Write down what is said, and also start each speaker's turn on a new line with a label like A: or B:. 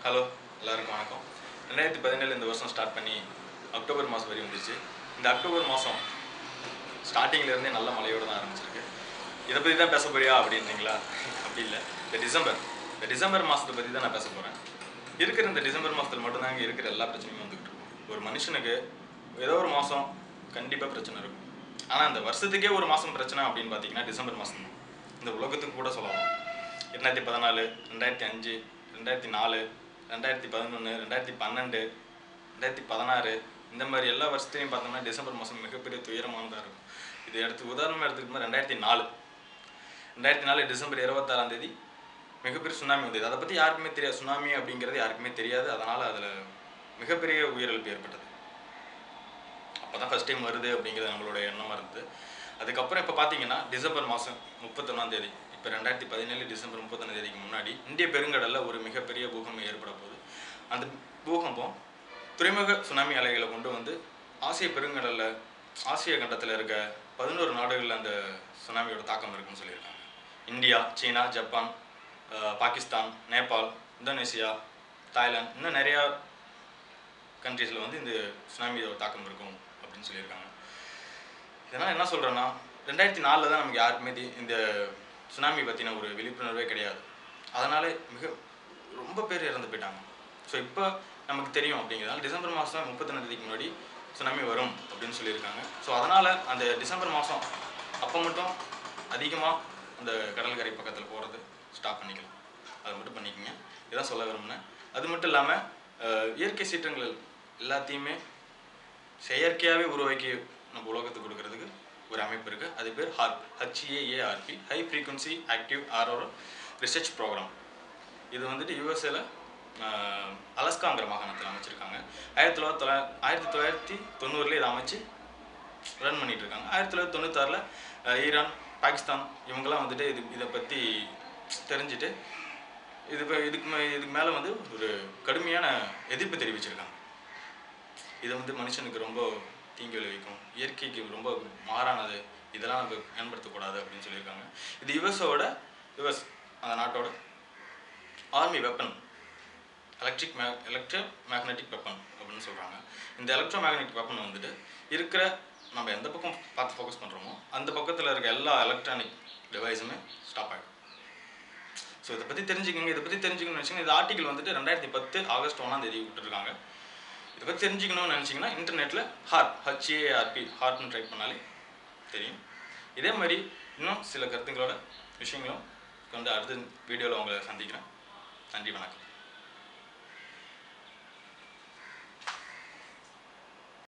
A: hello எல்லாருக்கும் வணக்கம் ரெண்டாயிரத்தி பதினேழு இந்த வருஷம் ஸ்டார்ட் பண்ணி அக்டோபர் மாதம் வரையும் வந்துருச்சு இந்த அக்டோபர் மாதம் ஸ்டார்டிங்லேருந்தே நல்ல மழையோடு தான் ஆரம்பிச்சிருக்கு இதை பற்றி தான் பேச போறியா அப்படின்றீங்களா அப்படி இல்லை இந்த டிசம்பர் இந்த டிசம்பர் மாதத்தை பற்றி தான் நான் பேச போகிறேன் இருக்கிற இந்த டிசம்பர் மாதத்தில் மட்டும்தாங்க இருக்கிற எல்லா பிரச்சனையும் வந்துக்கிட்டு இருக்கும் ஒரு மனுஷனுக்கு ஏதோ ஒரு மாதம் கண்டிப்பாக பிரச்சனை இருக்கும் ஆனால் இந்த வருஷத்துக்கே ஒரு மாதம் பிரச்சனை அப்படின்னு பார்த்தீங்கன்னா டிசம்பர் மாதம் தான் இந்த உலகத்துக்கு கூட சொல்லலாம் ரெண்டாயிரத்தி பதினாலு ரெண்டாயிரத்தி அஞ்சு ரெண்டாயிரத்தி நாலு ரெண்டாயிரத்தி பதினொன்று ரெண்டாயிரத்தி பன்னெண்டு ரெண்டாயிரத்தி பதினாறு இந்த மாதிரி எல்லா வருஷத்துலையும் பார்த்தோம்னா டிசம்பர் மாதம் மிகப்பெரிய துயரமானதாக இருக்கும் இது எடுத்து உதாரணமாக எடுத்துக்கிட்டோம்னா ரெண்டாயிரத்தி நாலு ரெண்டாயிரத்தி நாலு டிசம்பர் இருபத்தாறாம் தேதி மிகப்பெரிய சுனாமி வந்தது அதை பற்றி யாருக்குமே தெரியாது சுனாமி அப்படிங்கிறது யாருக்குமே தெரியாது அதனால் அதில் மிகப்பெரிய உயிரிழப்பு ஏற்பட்டது அப்போ தான் ஃபஸ்ட் டைம் வருது அப்படிங்கிறது நம்மளோட எண்ணமாக இருந்தது அதுக்கப்புறம் இப்போ பார்த்தீங்கன்னா டிசம்பர் மாதம் முப்பத்தொன்னாம் தேதி இப்போ ரெண்டாயிரத்தி பதினேழு டிசம்பர் முப்பத்தொன்னாம் தேதிக்கு முன்னாடி இந்திய பெருங்கடலில் ஒரு மிகப்பெரிய பூகம்பம் ஏற்பட போகுது அந்த பூகம்பம் துறைமுக சுனாமி அலைகளை கொண்டு வந்து ஆசிய பெருங்கடலில் ஆசிய கண்டத்தில் இருக்க பதினோரு நாடுகளில் அந்த சுனாமியோட தாக்கம் இருக்குன்னு சொல்லியிருக்காங்க இந்தியா சீனா ஜப்பான் அஹ், பாகிஸ்தான் நேபாள் இந்தோனேசியா தாய்லாந்து இன்னும் நிறையா கண்ட்ரீஸில் வந்து இந்த சுனாமியோட தாக்கம் இருக்கும் அப்படின்னு சொல்லியிருக்காங்க இதனால் என்ன சொல்கிறேன்னா ரெண்டாயிரத்தி நாலில் தான் நமக்கு யாருக்குமே தி- இந்த சுனாமி பற்றின ஒரு விழிப்புணர்வே கிடையாது அதனால மிக ரொம்ப பேர் இறந்து போயிட்டாங்க ஸோ இப்போ நமக்கு தெரியும் அப்படிங்கிறதால டிசம்பர் மாதம் முப்பத்தொன்னு தேதிக்கு முன்னாடி சுனாமி வரும் அப்படின்னு சொல்லியிருக்காங்க ஸோ அதனால் அந்த டிசம்பர் மாதம் அப்போ மட்டும் அதிகமாக அந்த கடற்கரை பக்கத்தில் போகிறது ஸ்டாப் பண்ணிக்கலாம் அதை மட்டும் பண்ணிக்கோங்க இதான் சொல்ல விரும்பினேன் அது மட்டும் இல்லாமல் இயற்கை சீற்றங்கள் எல்லாத்தையுமே செயற்கையாகவே உருவாக்கி நம்ம உலகத்துக்கு கொடுக்கறதுக்கு ஒரு அமைப்பு இருக்குது அது பேர் HAARP HAARP high frequency active auroral research program இது வந்துட்டு யூஎஸ்ஏல அலஸ்காங்கிற மாகாணத்தில் அமைச்சிருக்காங்க ஆயிரத்தி தொள்ளாயிரத்தி தொள்ளா ஆயிரத்தி தொள்ளாயிரத்தி தொண்ணூறுல இதை அமைச்சு ரன் பண்ணிட்டு இருக்காங்க ஆயிரத்தி தொள்ளாயிரத்தி தொண்ணூத்தாறில் ஈரான் பாகிஸ்தான் இவங்கெல்லாம் வந்துட்டு இது இதை பற்றி தெரிஞ்சுட்டு இது இப்ப இதுக்கு மே இதுக்கு மேலே வந்து ஒரு கடுமையான எதிர்ப்பு தெரிவிச்சிருக்காங்க இது வந்து மனுஷனுக்கு ரொம்ப தீங்கு விளைவிக்கும் இயற்கைக்கு ரொம்ப மாறானது இதெல்லாம் நம்ம பயன்படுத்தக்கூடாது அப்படின்னு சொல்லியிருக்காங்க இது யுஎஸோட யுஎஸ் அந்த நாட்டோட ஆர்மி வெப்பன் எலக்ட்ரிக் மே எலக்ட்ரோ மேக்னெட்டிக் வெப்பன் அப்படின்னு சொல்கிறாங்க இந்த எலக்ட்ரோ மேக்னெட்டிக் வெப்பன் வந்துட்டு இருக்கிற நம்ம எந்த பக்கம் பார்த்து ஃபோக்கஸ் பண்ணுறோமோ அந்த பக்கத்தில் இருக்க எல்லா எலக்ட்ரானிக் டிவைஸுமே ஸ்டாப் ஆகிடும் ஸோ இதை பற்றி தெரிஞ்சுக்கங்க இதை பற்றி தெரிஞ்சுக்கணும்னு நினச்சிங்கன்னா இந்த ஆர்டிகல் வந்துட்டு ரெண்டாயிரத்தி பத்து ஆகஸ்ட் ஒன்றாம் தேதி விட்டுருக்காங்க இதை பற்றி தெரிஞ்சுக்கணும்னு நினச்சிங்கன்னா இன்டர்நெட்டில் ஹார்ப் ஹச்ஏஆர்பி ஹார்ப்னு டைப் பண்ணாலே தெரியும் இதே மாதிரி இன்னும் சில கருத்துங்களோட விஷயங்களும் கொண்டு அடுத்த வீடியோவில் உங்களை சந்திக்கிறேன் நன்றி வணக்கம்